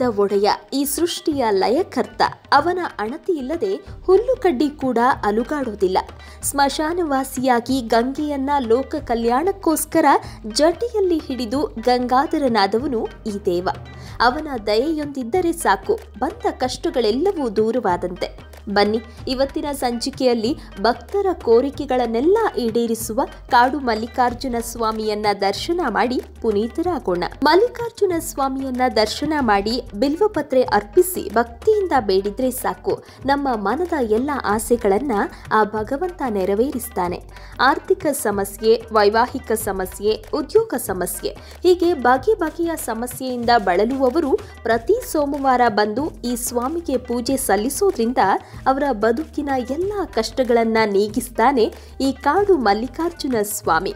ಒಡೆಯ ಈ ಸೃಷ್ಟಿಯ ಲಯಕರ್ತ ಅವನ ಅಣತಿಯಿಲ್ಲದೆ ಹುಲ್ಲು ಕಡ್ಡಿ ಕೂಡ ಅಲುಗಾಡೋದಿಲ್ಲ ಸ್ಮಶಾನವಾಸಿಯಾಗಿ ಗಂಗೆಯನ್ನ ಲೋಕ ಕಲ್ಯಾಣಕ್ಕೋಸ್ಕರ ಜಟಿಯಲ್ಲಿ ಹಿಡಿದು ಗಂಗಾಧರನಾದವನು ಈ ದೇವ ಅವನ ದಯೆಯೊಂದಿದ್ದರೆ ಸಾಕು ಬಂದ ಕಷ್ಟಗಳೆಲ್ಲವೂ ದೂರವಾದಂತೆ ಬನ್ನಿ ಇವತ್ತಿನ ಸಂಚಿಕೆಯಲ್ಲಿ ಭಕ್ತರ ಕೋರಿಕೆಗಳನ್ನೆಲ್ಲ ಈಡೇರಿಸುವ ಕಾಡು ಮಲ್ಲಿಕಾರ್ಜುನ ಸ್ವಾಮಿಯನ್ನ ದರ್ಶನ ಮಾಡಿ ಪುನೀತರಾಗೋಣ ಮಲ್ಲಿಕಾರ್ಜುನ ಸ್ವಾಮಿಯನ್ನ ದರ್ಶನ ಮಾಡಿ ಬಿಲ್ವಪತ್ರೆ ಅರ್ಪಿಸಿ ಭಕ್ತಿಯಿಂದ ಬೇಡಿದ್ರೆ ಸಾಕು ನಮ್ಮ ಮನದ ಎಲ್ಲ ಆಸೆಗಳನ್ನ ಆ ಭಗವಂತ ನೆರವೇರಿಸ್ತಾನೆ ಆರ್ಥಿಕ ಸಮಸ್ಯೆ ವೈವಾಹಿಕ ಸಮಸ್ಯೆ ಉದ್ಯೋಗ ಸಮಸ್ಯೆ ಹೀಗೆ ಬಗೆ ಬಗೆಯ ಸಮಸ್ಯೆಯಿಂದ ಬಳಲುವವರು ಪ್ರತಿ ಸೋಮವಾರ ಬಂದು ಈ ಸ್ವಾಮಿಗೆ ಪೂಜೆ ಸಲ್ಲಿಸೋದ್ರಿಂದ ಅವರ ಬದುಕಿನ ಎಲ್ಲ ಕಷ್ಟಗಳನ್ನ ನೀಗಿಸ್ತಾನೆ ಈ ಕಾಡು ಮಲ್ಲಿಕಾರ್ಜುನ ಸ್ವಾಮಿ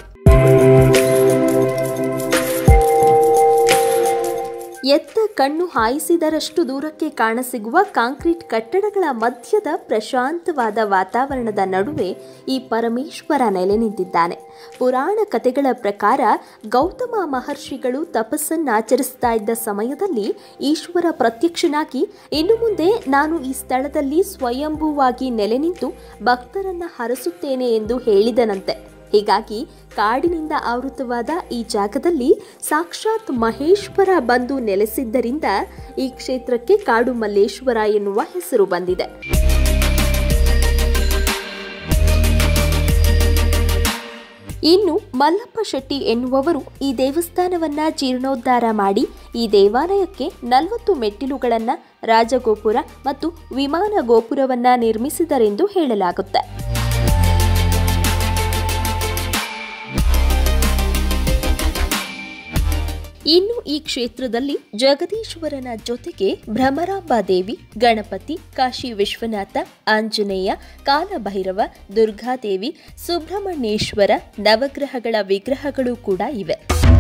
ಎತ್ತ ಕಣ್ಣು ಹಾಯಿಸಿದರಷ್ಟು ದೂರಕ್ಕೆ ಕಾಣಸಿಗುವ ಕಾಂಕ್ರೀಟ್ ಕಟ್ಟಡಗಳ ಮಧ್ಯದ ಪ್ರಶಾಂತವಾದ ವಾತಾವರಣದ ನಡುವೆ ಈ ಪರಮೇಶ್ವರ ನೆಲೆ ನಿಂತಿದ್ದಾನೆ ಪುರಾಣ ಕಥೆಗಳ ಪ್ರಕಾರ ಗೌತಮ ಮಹರ್ಷಿಗಳು ತಪಸ್ಸನ್ನಾಚರಿಸ್ತಾ ಇದ್ದ ಸಮಯದಲ್ಲಿ ಈಶ್ವರ ಪ್ರತ್ಯಕ್ಷನಾಗಿ ಇನ್ನು ಮುಂದೆ ನಾನು ಈ ಸ್ಥಳದಲ್ಲಿ ಸ್ವಯಂಭೂವಾಗಿ ನೆಲೆ ನಿಂತು ಭಕ್ತರನ್ನ ಹರಸುತ್ತೇನೆ ಎಂದು ಹೇಳಿದನಂತೆ ಹೀಗಾಗಿ ಕಾಡಿನಿಂದ ಆವೃತವಾದ ಈ ಜಾಗದಲ್ಲಿ ಸಾಕ್ಷಾತ್ ಮಹೇಶ್ವರ ಬಂದು ನೆಲೆಸಿದ್ದರಿಂದ ಈ ಕ್ಷೇತ್ರಕ್ಕೆ ಕಾಡು ಮಲ್ಲೇಶ್ವರ ಎನ್ನುವ ಹೆಸರು ಬಂದಿದೆ ಇನ್ನು ಮಲ್ಲಪ್ಪ ಶೆಟ್ಟಿ ಎನ್ನುವವರು ಈ ದೇವಸ್ಥಾನವನ್ನ ಜೀರ್ಣೋದ್ಧಾರ ಮಾಡಿ ಈ ದೇವಾಲಯಕ್ಕೆ ನಲವತ್ತು ಮೆಟ್ಟಿಲುಗಳನ್ನ ರಾಜಗೋಪುರ ಮತ್ತು ವಿಮಾನ ಗೋಪುರವನ್ನ ನಿರ್ಮಿಸಿದರೆಂದು ಹೇಳಲಾಗುತ್ತೆ ಇನ್ನು ಈ ಕ್ಷೇತ್ರದಲ್ಲಿ ಜಗದೀಶ್ವರನ ಜೊತೆಗೆ ಭ್ರಮರಾಂಬ ದೇವಿ ಗಣಪತಿ ಕಾಶಿ ವಿಶ್ವನಾಥ ಆಂಜನೇಯ ಕಾಲಭೈರವ ದುರ್ಗಾದೇವಿ ಸುಬ್ರಹ್ಮಣ್ಯೇಶ್ವರ ನವಗ್ರಹಗಳ ವಿಗ್ರಹಗಳು ಕೂಡ ಇವೆ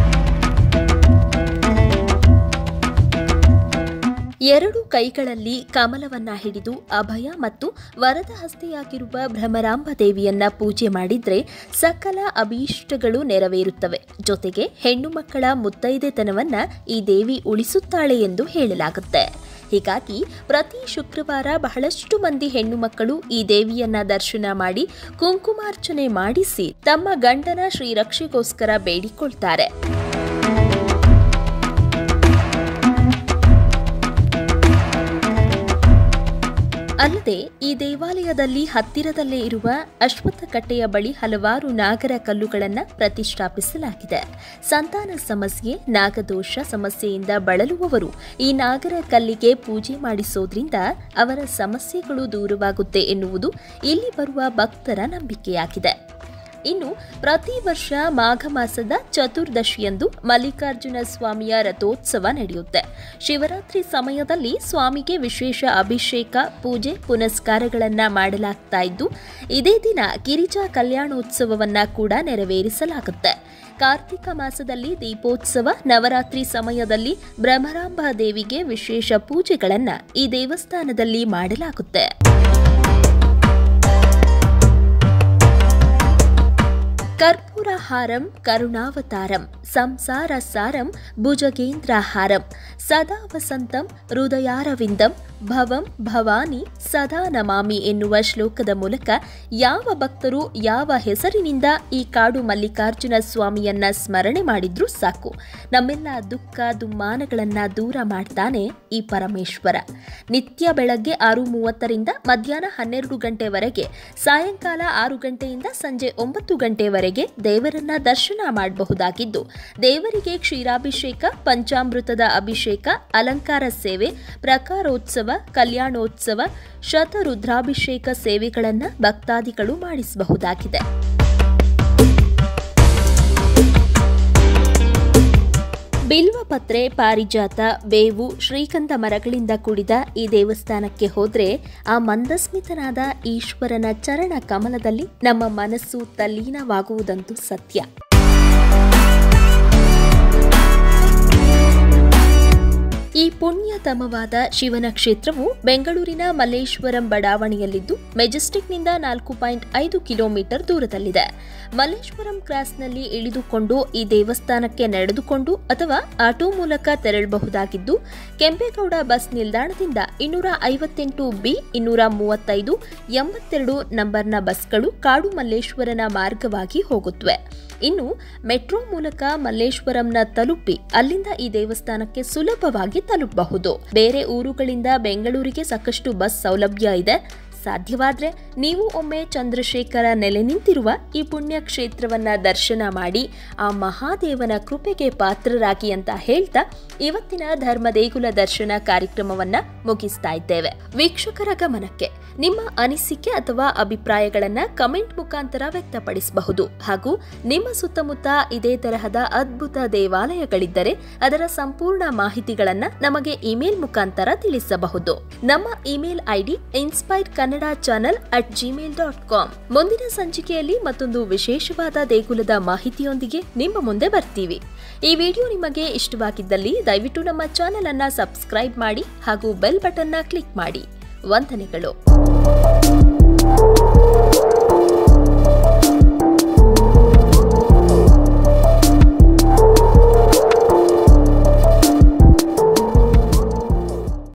ಎರಡು ಕೈಗಳಲ್ಲಿ ಕಮಲವನ್ನ ಹಿಡಿದು ಅಭಯ ಮತ್ತು ವರದ ಹಸ್ತೆಯಾಗಿರುವ ಭ್ರಮರಾಂಬ ದೇವಿಯನ್ನ ಪೂಜೆ ಮಾಡಿದ್ರೆ ಸಕಲ ಅಭೀಷ್ಟಗಳು ನೆರವೇರುತ್ತವೆ ಜೊತೆಗೆ ಹೆಣ್ಣು ಮಕ್ಕಳ ಮುತ್ತೈದೆತನವನ್ನ ಈ ದೇವಿ ಉಳಿಸುತ್ತಾಳೆ ಎಂದು ಹೇಳಲಾಗುತ್ತೆ ಹೀಗಾಗಿ ಪ್ರತಿ ಶುಕ್ರವಾರ ಬಹಳಷ್ಟು ಮಂದಿ ಹೆಣ್ಣು ಮಕ್ಕಳು ಈ ದೇವಿಯನ್ನ ದರ್ಶನ ಮಾಡಿ ಕುಂಕುಮಾರ್ಚನೆ ಮಾಡಿಸಿ ತಮ್ಮ ಗಂಡನ ಶ್ರೀರಕ್ಷೆಗೋಸ್ಕರ ಬೇಡಿಕೊಳ್ತಾರೆ ಅಲ್ಲದೆ ಈ ದೇವಾಲಯದಲ್ಲಿ ಹತ್ತಿರದಲ್ಲೇ ಇರುವ ಅಶ್ವತ್ಥಕಟ್ಟೆಯ ಬಳಿ ಹಲವಾರು ನಾಗರ ಕಲ್ಲುಗಳನ್ನು ಪ್ರತಿಷ್ಠಾಪಿಸಲಾಗಿದೆ ಸಂತಾನ ಸಮಸ್ಯೆ ನಾಗದೋಷ ಸಮಸ್ಯೆಯಿಂದ ಬಳಲುವವರು ಈ ನಾಗರ ಕಲ್ಲಿಗೆ ಪೂಜೆ ಮಾಡಿಸೋದ್ರಿಂದ ಅವರ ಸಮಸ್ಯೆಗಳು ದೂರವಾಗುತ್ತೆ ಎನ್ನುವುದು ಇಲ್ಲಿ ಬರುವ ಭಕ್ತರ ನಂಬಿಕೆಯಾಗಿದೆ ಇನ್ನು ಪ್ರತಿ ವರ್ಷ ಮಾಘ ಮಾಸದ ಚತುರ್ದಶಿಯಂದು ಮಲ್ಲಿಕಾರ್ಜುನ ಸ್ವಾಮಿಯ ರಥೋತ್ಸವ ನಡೆಯುತ್ತೆ ಶಿವರಾತ್ರಿ ಸಮಯದಲ್ಲಿ ಸ್ವಾಮಿಗೆ ವಿಶೇಷ ಅಭಿಷೇಕ ಪೂಜೆ ಪುನಸ್ಕಾರಗಳನ್ನ ಮಾಡಲಾಗ್ತಾ ಇದ್ದು ಇದೇ ದಿನ ಗಿರಿಜಾ ಕಲ್ಯಾಣೋತ್ಸವವನ್ನ ಕೂಡ ನೆರವೇರಿಸಲಾಗುತ್ತೆ ಕಾರ್ತಿಕ ಮಾಸದಲ್ಲಿ ದೀಪೋತ್ಸವ ನವರಾತ್ರಿ ಸಮಯದಲ್ಲಿ ಭ್ರಮರಾಂಬ ದೇವಿಗೆ ವಿಶೇಷ ಪೂಜೆಗಳನ್ನ ಈ ದೇವಸ್ಥಾನದಲ್ಲಿ ಮಾಡಲಾಗುತ್ತೆ ಕರ್ಪೂರಹಾರಂ ಕರುಣಾವತಾರಂ ಸಂಸಾರ ಸಾರಂ ಭುಜಗೇಂದ್ರಹಾರಂ ಸದಾ ವಸಂತಂ ಹೃದಯಾರವಿಂದಂ ಭವಂ ಭವಾನಿ ಸದಾ ನಮಾಮಿ ಎನ್ನುವ ಶ್ಲೋಕದ ಮೂಲಕ ಯಾವ ಭಕ್ತರು ಯಾವ ಹೆಸರಿನಿಂದ ಈ ಕಾಡು ಮಲ್ಲಿಕಾರ್ಜುನ ಸ್ವಾಮಿಯನ್ನ ಸ್ಮರಣೆ ಮಾಡಿದ್ರೂ ಸಾಕು ನಮ್ಮೆಲ್ಲ ದುಃಖ ದುಮ್ಮಾನಗಳನ್ನ ದೂರ ಮಾಡ್ತಾನೆ ಈ ಪರಮೇಶ್ವರ ನಿತ್ಯ ಬೆಳಗ್ಗೆ ಆರು ಮೂವತ್ತರಿಂದ ಮಧ್ಯಾಹ್ನ ಹನ್ನೆರಡು ಗಂಟೆವರೆಗೆ ಸಾಯಂಕಾಲ ಆರು ಗಂಟೆಯಿಂದ ಸಂಜೆ ಒಂಬತ್ತು ಗಂಟೆವರೆಗೆ ದೇವರನ್ನ ದರ್ಶನ ಮಾಡಬಹುದಾಗಿದ್ದು ದೇವರಿಗೆ ಕ್ಷೀರಾಭಿಷೇಕ ಪಂಚಾಮೃತದ ಅಭಿಷೇಕ ಅಲಂಕಾರ ಸೇವೆ ಪ್ರಕಾರೋತ್ಸವ ಕಲ್ಯಾಣೋತ್ಸವ ಶತರುದ್ರಾಭಿಷೇಕ ಸೇವೆಗಳನ್ನು ಭಕ್ತಾದಿಗಳು ಮಾಡಿಸಬಹುದಾಗಿದೆ ಬಿಲ್ವಪತ್ರೆ ಪಾರಿಜಾತ ಬೇವು ಶ್ರೀಗಂಧ ಮರಗಳಿಂದ ಕೂಡಿದ ಈ ದೇವಸ್ಥಾನಕ್ಕೆ ಹೋದ್ರೆ ಆ ಮಂದಸ್ಮಿತನಾದ ಈಶ್ವರನ ಚರಣ ಕಮಲದಲ್ಲಿ ನಮ್ಮ ಮನಸ್ಸು ತಲ್ಲೀನವಾಗುವುದಂತೂ ಸತ್ಯ ಈ ಪುಣ್ಯತಮವಾದ ಶಿವನ ಕ್ಷೇತ್ರವು ಬೆಂಗಳೂರಿನ ಮಲ್ಲೇಶ್ವರಂ ಬಡಾವಣೆಯಲ್ಲಿದ್ದು ಮೆಜೆಸ್ಟಿಕ್ನಿಂದ ನಾಲ್ಕು ಪಾಯಿಂಟ್ ಐದು ಕಿಲೋಮೀಟರ್ ದೂರದಲ್ಲಿದೆ ಮಲ್ಲೇಶ್ವರಂ ಕ್ರಾಸ್ನಲ್ಲಿ ಇಳಿದುಕೊಂಡು ಈ ದೇವಸ್ಥಾನಕ್ಕೆ ನಡೆದುಕೊಂಡು ಅಥವಾ ಆಟೋ ಮೂಲಕ ತೆರಳಬಹುದಾಗಿದ್ದು ಕೆಂಪೇಗೌಡ ಬಸ್ ನಿಲ್ದಾಣದಿಂದ ಇನ್ನೂರ ಐವತ್ತೆಂಟು ಬಿ ಇನ್ನೂರ ಮೂವತ್ತೈದು ಎಂಬತ್ತೆರಡು ನಂಬರ್ನ ಬಸ್ಗಳು ಕಾಡು ಮಲ್ಲೇಶ್ವರನ ಮಾರ್ಗವಾಗಿ ಹೋಗುತ್ತವೆ ಇನ್ನು ಮೆಟ್ರೋ ಮೂಲಕ ಮಲ್ಲೇಶ್ವರಂನ ತಲುಪಿ ಅಲ್ಲಿಂದ ಈ ದೇವಸ್ಥಾನಕ್ಕೆ ಸುಲಭವಾಗಿ ತಲುಪಬಹುದು ಬೇರೆ ಊರುಗಳಿಂದ ಬೆಂಗಳೂರಿಗೆ ಸಾಕಷ್ಟು ಬಸ್ ಸೌಲಭ್ಯ ಇದೆ ಸಾಧ್ಯವಾದ್ರೆ ನೀವು ಒಮ್ಮೆ ಚಂದ್ರಶೇಖರ ನೆಲೆ ನಿಂತಿರುವ ಈ ಪುಣ್ಯ ಕ್ಷೇತ್ರವನ್ನ ದರ್ಶನ ಮಾಡಿ ಆ ಮಹಾದೇವನ ಕೃಪೆಗೆ ಪಾತ್ರರಾಗಿ ಅಂತ ಹೇಳ್ತಾ ಇವತ್ತಿನ ಧರ್ಮ ದೇಗುಲ ದರ್ಶನ ಕಾರ್ಯಕ್ರಮವನ್ನ ಮುಗಿಸ್ತಾ ಇದ್ದೇವೆ ವೀಕ್ಷಕರ ಗಮನಕ್ಕೆ ನಿಮ್ಮ ಅನಿಸಿಕೆ ಅಥವಾ ಅಭಿಪ್ರಾಯಗಳನ್ನ ಕಮೆಂಟ್ ಮುಖಾಂತರ ವ್ಯಕ್ತಪಡಿಸಬಹುದು ಹಾಗೂ ನಿಮ್ಮ ಸುತ್ತಮುತ್ತ ಇದೇ ತರಹದ ಅದ್ಭುತ ದೇವಾಲಯಗಳಿದ್ದರೆ ಅದರ ಸಂಪೂರ್ಣ ಮಾಹಿತಿಗಳನ್ನ ನಮಗೆ ಇಮೇಲ್ ಮುಖಾಂತರ ತಿಳಿಸಬಹುದು ನಮ್ಮ email ID inspire Kannada channel at Gmail dot com ಮುಂದಿನ ಸಂಚಿಕೆಯಲ್ಲಿ ಮತ್ತೊಂದು ವಿಶೇಷವಾದ ದೇಗುಲದ ಮಾಹಿತಿಯೊಂದಿಗೆ ನಿಮ್ಮ ಮುಂದೆ ಬರ್ತೀವಿ ಈ ವಿಡಿಯೋ ನಿಮಗೆ ಇಷ್ಟವಾಗಿದ್ದಲ್ಲಿ ದಯವಿಟ್ಟು ನಮ್ಮ ಚಾನೆಲ್ ಅನ್ನ ಸಬ್ಸ್ಕ್ರೈಬ್ ಮಾಡಿ ಹಾಗೂ ಬೆಲ್ ಬಟನ್ನ ಕ್ಲಿಕ್ ಮಾಡಿ ವಂದನೆಗಳು